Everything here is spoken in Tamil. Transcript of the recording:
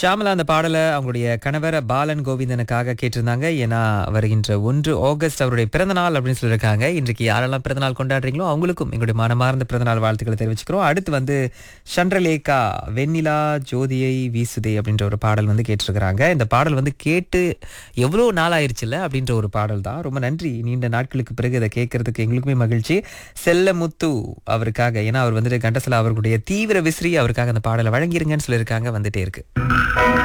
ஷாமலா அந்த பாடலை அவங்களுடைய கணவர் பாலன் கோவிந்தனுக்காக கேட்டிருந்தாங்க ஏன்னா வருகின்ற ஒன்று ஆகஸ்ட் அவருடைய பிறந்த நாள் அப்படின்னு சொல்லியிருக்காங்க இன்றைக்கு யாரெல்லாம் பிறந்த நாள் கொண்டாடுறீங்களோ அவங்களுக்கும் எங்களுடைய மனமார்ந்த பிறந்த நாள் வாழ்த்துக்களை தெரிவிச்சுக்கிறோம் அடுத்து வந்து சந்திரலேகா வெண்ணிலா ஜோதியை வீசுதே அப்படின்ற ஒரு பாடல் வந்து கேட்டிருக்கிறாங்க இந்த பாடல் வந்து கேட்டு எவ்வளோ நாள் ஆயிருச்சுல்ல அப்படின்ற ஒரு பாடல் தான் ரொம்ப நன்றி நீண்ட நாட்களுக்கு பிறகு இதை கேட்கறதுக்கு எங்களுக்குமே மகிழ்ச்சி செல்லமுத்து அவருக்காக ஏன்னா அவர் வந்துட்டு கண்டசலா அவர்களுடைய தீவிர விசிறி அவருக்காக அந்த பாடலை வழங்கிருங்கன்னு சொல்லியிருக்காங்க வந்துட்டே இருக்கு